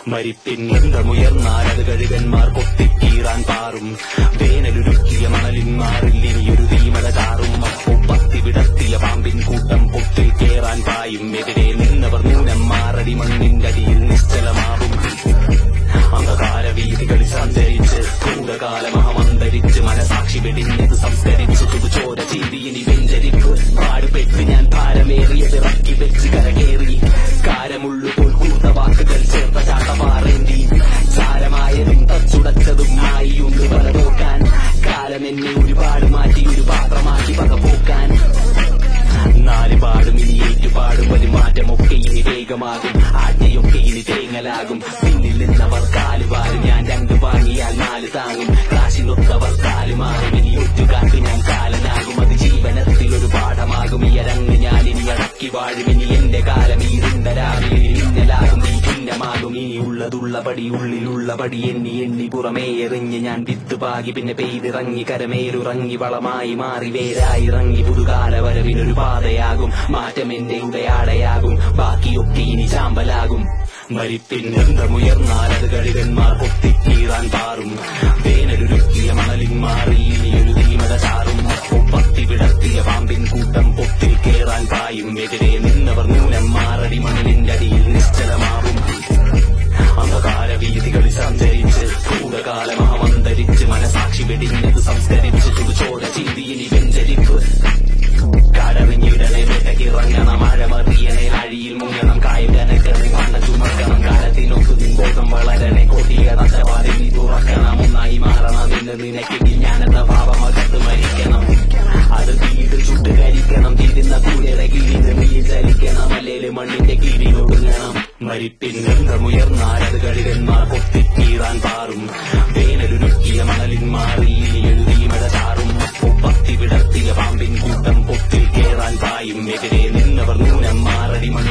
മരിപ്പിൻ ഗന്ധമുയർന്നാലത് കഴുകന്മാർ കൊത്തിക്കീറാൻ പാറും വേനലുരുക്കിയ മണലിൻ മാറിൽ ഇനിയൊരു തീമല ചാറും അപ്പോ പത്തി വിടർത്തിയ പാമ്പിൻ കൂട്ടം പൊത്തിൽ കേറാൻ പായും എതിരെ നിന്നവർ നൂനം മാറടി മണ്ണിന്റെ അടിയിൽ നിശ്ചലമാവും അന്ധകാര വീതികളിൽ സഞ്ചരിച്ച് ഭൂതകാലമഹമന്തരിച്ച് മനസാക്ഷി വെടിഞ്ഞത് സംസ്കരിച്ച് പുതുചോര ചെയ്തി ഇനി വെഞ്ചരിപ്പ് പാടുപെട്ട് ഞാൻ ഭാരമേറിയത് ഇറക്കി വെച്ച് കരകേറി കാരമുള്ളു പോൽ കൂത്ത വാക്കുകൾ ചേർത്ത ചാട്ടമാറേന്തി സാരമായതും തച്ചുടച്ചതും മായിയുണ്ട് പല പോക്കാൻ കാലം എന്നെ ഒരുപാട് മാറ്റി ഒരു പാത്രമാക്കി പക പോക്കാൻ നാല് പാടും ഇനി ഏറ്റുപാടും ഒരു മാറ്റമൊക്കെ ഇനി വേഗമാകും ആദ്യമൊക്കെ ഇനി തേങ്ങലാകും പിന്നിൽ നിന്നവർ കാലുപാരും ഞാൻ രണ്ട് വാങ്ങിയാൽ നാല് താങ്ങും കാശിനൊത്തവർ കാലുമാറും ഇനി ഒറ്റുകാട്ട് ഞാൻ കാലനാകും അത് ജീവനത്തിൽ ഒരു പാഠമാകും ഈ അരങ്ങ് ഞാൻ ഇനി അടക്കി വാഴും ഇനി എന്റെ കാലം ഈ രുണ്ടരാവിൽ ഇന്നലാകും ഈ ഭിന്നമാകും ഇനി ഉള്ളതുള്ള പടി ഉള്ളിലുള്ള പടി എണ്ണി എണ്ണി പുറമേ എറിഞ്ഞ് ഞാൻ വിത്ത് പാകി പിന്നെ പെയ്തിറങ്ങി കരമേലുറങ്ങി വളമായി മാറി വേരായിറങ്ങി പുതുകാല വരവിനൊരു പാതയാകും മാറ്റം എന്റെ ഉടയാടയാകും ബാക്കിയൊക്കെ ഇനി ചാമ്പലാകും മരിപ്പിൻ ഗന്ധമുയർന്നാൽ അത് കഴുകന്മാർ കൊത്തിക്കീറാൻ പാറും വേനലുരുക്കിയ മണലിൻ മാറി ഇനിയൊരു തീമത ചാറും അപ്പോ പത്തി വിടർത്തിയ പാമ്പിൻ കൂട്ടം പൊത്തിൽ കേറാൻ പായും എതിരെ നിന്നവർ നൂനം മാറടി മണലിന്റെ അടിയിൽ നിശ്ചലമാവും അന്ധകാര വീതികളിൽ സഞ്ചരിച്ച് ഭൂതകാലമഹമന്തരിച്ച് മനസാക്ഷി വെടിഞ്ഞത് സംസ്കരിച്ച് പുതുചോര ചെയ്തി ഇനി വെഞ്ചരിപ്പ് കടറിഞ്ഞിടനെ വേട്ടക്കിറങ്ങണം മഴമറിയണേ അഴിയിൽ മുങ്ങണം കായം കനക്കണേ പണ്ട ചുമക്കണം കാലത്തിനൊത്ത് നിൻബോധം വളരണേ കൊടിയ നഷ്ടവാതിൽ നീ തുറക്കണം ഒന്നായി മാറണം എന്ന് നിനക്കെങ്കിൽ ഞാനെന്ന ഭാവമകത്ത് മരിക്കണം അത് തീട് ചുട്ട് കരിക്കണം തീരുന്ന കൂടിറകിൽ നിന്ന് നീ ചലിക്കണം അല്ലേല് മണ്ണിന്റെ കീഴിൽ ഒടുങ്ങണം മരിപ്പിൻ ഗന്ധമുയർന്നാൽ അത് കഴുകന്മാർ കൊത്തിക്കീറാൻ പാറും വേനലുരുക്കിയ മണലിൻ മാറി ഇനിയൊരു തീമത ചാറും അപ്പോ പത്തി വിടർത്തിയ പാമ്പിൻ കൂട്ടം പൊത്തിൽ കേറാൻ പായും എതിരെ നിന്നവർ നൂനം മാറടി മണ്ണിൽ